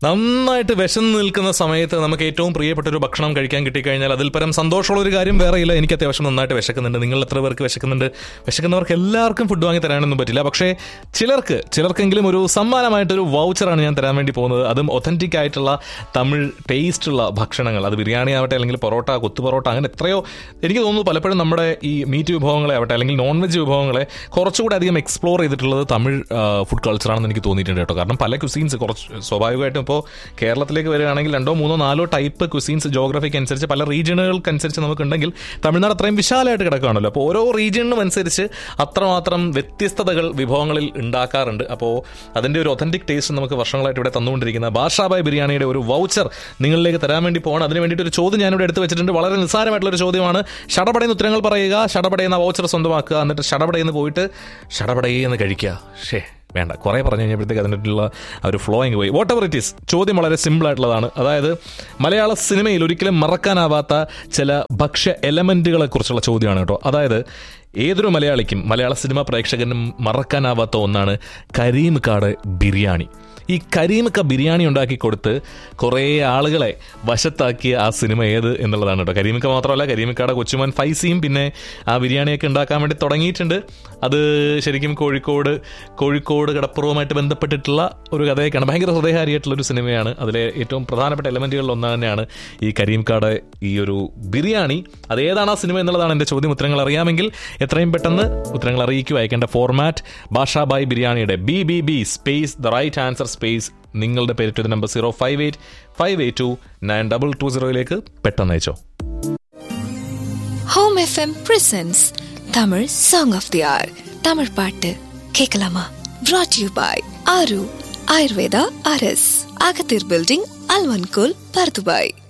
നന്നായിട്ട് വിശന്ന് നിൽക്കുന്ന സമയത്ത് നമുക്ക് ഏറ്റവും പ്രിയപ്പെട്ട ഒരു ഭക്ഷണം കഴിക്കാൻ കിട്ടിക്കഴിഞ്ഞാൽ അതിൽ പരം സന്തോഷമുള്ള ഒരു കാര്യം വേറെ ഇല്ല എനിക്ക് അത്യാവശ്യം നന്നായിട്ട് വിശക്കുന്നുണ്ട് നിങ്ങൾ എത്ര പേർക്ക് വിശക്കുന്നുണ്ട് വിശക്കുന്നവർക്ക് എല്ലാവർക്കും ഫുഡ് വാങ്ങി തരാനൊന്നും പറ്റില്ല പക്ഷേ ചിലർക്ക് ചിലർക്കെങ്കിലും ഒരു സമ്മാനമായിട്ടൊരു വൗച്ചറാണ് ഞാൻ തരാൻ വേണ്ടി പോകുന്നത് അതും ഒത്തന്റിക് ആയിട്ടുള്ള തമിഴ് ടേസ്റ്റുള്ള ഭക്ഷണങ്ങൾ അത് ബിരിയാണി ആവട്ടെ അല്ലെങ്കിൽ പൊറോട്ട കൊത്തു പൊറോട്ട അങ്ങനെ എത്രയോ എനിക്ക് തോന്നുന്നു പലപ്പോഴും നമ്മുടെ ഈ മീറ്റ് വിഭവങ്ങളെ ആവട്ടെ അല്ലെങ്കിൽ നോൺ വെജ് വിഭവങ്ങളെ കുറച്ചുകൂടി അധികം എക്സ്പ്ലോർ ചെയ്തിട്ടുള്ളത് തമിഴ് ഫുഡ് കൾച്ചറാണെന്ന് എനിക്ക് തോന്നിയിട്ടുണ്ട് കേട്ടോ കാരണം പല ക്യുസീൻസ് കുറച്ച് സ്വാഭാവികമായിട്ടും ഇപ്പോൾ കേരളത്തിലേക്ക് വരികയാണെങ്കിൽ രണ്ടോ മൂന്നോ നാലോ ടൈപ്പ് ക്യുസീൻസ് ജോഗ്രഫിക്ക് അനുസരിച്ച് പല റീജിയനുകൾക്ക് അനുസരിച്ച് നമുക്കുണ്ടെങ്കിൽ തമിഴ്നാട് അത്രയും വിശാലമായിട്ട് കിടക്കുകയാണല്ലോ അപ്പോൾ ഓരോ റീജിയണിനും അനുസരിച്ച് അത്രമാത്രം വ്യത്യസ്തതകൾ വിഭവങ്ങളിൽ ഉണ്ടാക്കാറുണ്ട് അപ്പോൾ അതിൻ്റെ ഒരു ഒത്തന്റിക് ടേസ്റ്റ് നമുക്ക് വർഷങ്ങളായിട്ട് ഇവിടെ തന്നുകൊണ്ടിരിക്കുന്ന ബാഷാബായ് ബിരിയാണിയുടെ ഒരു വൗച്ചർ നിങ്ങളിലേക്ക് തരാൻ വേണ്ടി പോകണം അതിന് വേണ്ടിയിട്ട് ഒരു ചോദ്യം ഞാനിവിടെ എടുത്ത് വെച്ചിട്ടുണ്ട് വളരെ നിസ്സാരമായിട്ടുള്ള ഒരു ചോദ്യമാണ് ഷടപടയെന്ന് ഉത്തരങ്ങൾ പറയുക ഷടപടയെന്ന വൗച്ചർ സ്വന്തമാക്കുക എന്നിട്ട് ഷടപടയെന്ന് പോയിട്ട് ഷടപടയെന്ന് കഴിക്കുക ഷേ വേണ്ട കുറേ പറഞ്ഞു കഴിഞ്ഞപ്പോഴത്തേക്ക് അതിനുള്ള ആ ഒരു ഫ്ലോയിങ് പോയി വാട്ട് എവർ ഇറ്റ് ഈസ് ചോദ്യം വളരെ സിമ്പിൾ ആയിട്ടുള്ളതാണ് അതായത് മലയാള സിനിമയിൽ ഒരിക്കലും മറക്കാനാവാത്ത ചില ഭക്ഷ്യ എലമെൻറ്റുകളെ കുറിച്ചുള്ള ചോദ്യമാണ് കേട്ടോ അതായത് ഏതൊരു മലയാളിക്കും മലയാള സിനിമ പ്രേക്ഷകനും മറക്കാനാവാത്ത ഒന്നാണ് കരീം കാട് ബിരിയാണി ഈ കരീമക്ക ബിരിയാണി ഉണ്ടാക്കി കൊടുത്ത് കുറേ ആളുകളെ വശത്താക്കിയ ആ സിനിമ ഏത് എന്നുള്ളതാണ് കേട്ടോ കരീമിക്ക മാത്രമല്ല കരീമിക്കയുടെ കൊച്ചുമോൻ ഫൈസിയും പിന്നെ ആ ബിരിയാണിയൊക്കെ ഉണ്ടാക്കാൻ വേണ്ടി തുടങ്ങിയിട്ടുണ്ട് അത് ശരിക്കും കോഴിക്കോട് കോഴിക്കോട് കടപ്പുറവുമായിട്ട് ബന്ധപ്പെട്ടിട്ടുള്ള ഒരു കഥയൊക്കെയാണ് ഭയങ്കര ഹൃദയഹാരിയായിട്ടുള്ള ഒരു സിനിമയാണ് അതിലെ ഏറ്റവും പ്രധാനപ്പെട്ട എലമെൻറ്റുകളിൽ ഒന്ന് തന്നെയാണ് ഈ കരീംകാട് ഈ ഒരു ബിരിയാണി അത് ഏതാണ് ആ സിനിമ എന്നുള്ളതാണ് എൻ്റെ ചോദ്യം ഉത്തരങ്ങൾ അറിയാമെങ്കിൽ എത്രയും പെട്ടെന്ന് ഉത്തരങ്ങൾ അറിയിക്കുക അയക്കേണ്ട ഫോർമാറ്റ് ബാഷാബായ് ബിരിയാണിയുടെ B B B space the right answer space നിങ്ങളുടെ പേര് to number zero five eight five eight two nine double two സീറോയിലേക്ക് പെട്ടെന്ന് അയച്ചോ home FM presents Tamil song of the hour Tamil பாட்டு கேட்கலாமா brought you by Aaru Ayurveda அரஸ் அகத்தீர் பில்டிங் அல்வன்கோல் பர்துபாய்